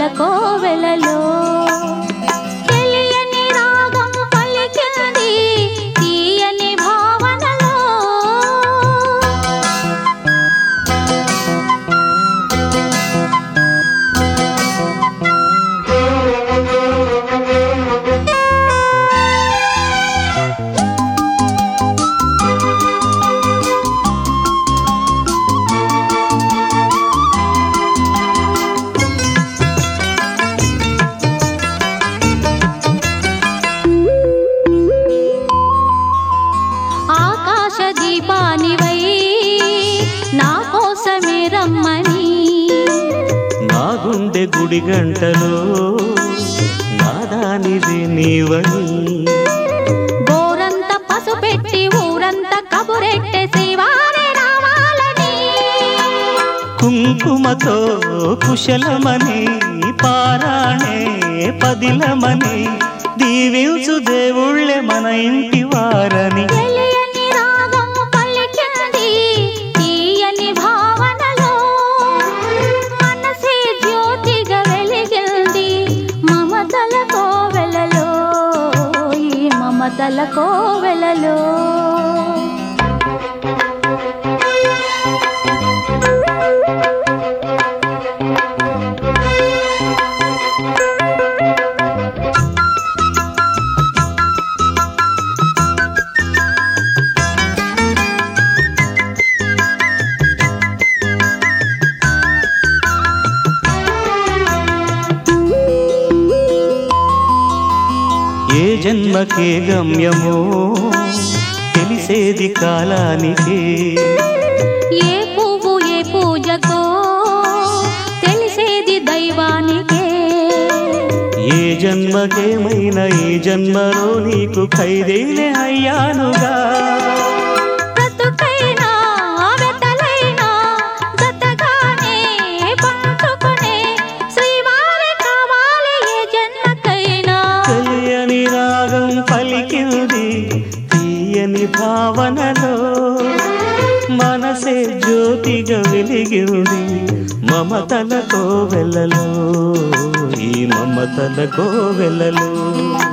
మమతల కోవెలలో తెలియని రాగం పలికింది తీయని భావనలో ఆకాశ దీపానివై నా కోసమే రమ్మని నా గుండె గుడి గంటలో నాదానిది నీవని గోరంత పసుపెట్టి ఊరంత కబురెట్టె శ్రీవారే రావాలని కుంకుమతో కుశలమని పారాణే పదిలమని దీవించు దేవుళ్ళే మన ఇంటి వారని తెలియని రాగం పలికింది తీయని భావనలో మనసే జ్యోతిగా వెలిగింది మమతల కోవెలలో ఈ మమతల కోవెలలో ఏ జన్మకే గమ్యమో తెలిసేది కాలానికే ఏ పువ్వు ఏ పూజకో తెలిసేది దైవానికే ఏ జన్మకేమైనా ఈ జన్మలో నీకు ఖైదీనే అయ్యానుగా బ్రతుకైనా వెతలైనా జతగానే పంచుకునే శ్రీవారి కావాలి ఏ జన్మకైనా తెలియని రాగం పలికింది తీయని భావనలో మనసే జ్యోతిగా వెలిగింది మమతల కోవెలలో ఈ మమతల కోవెలలో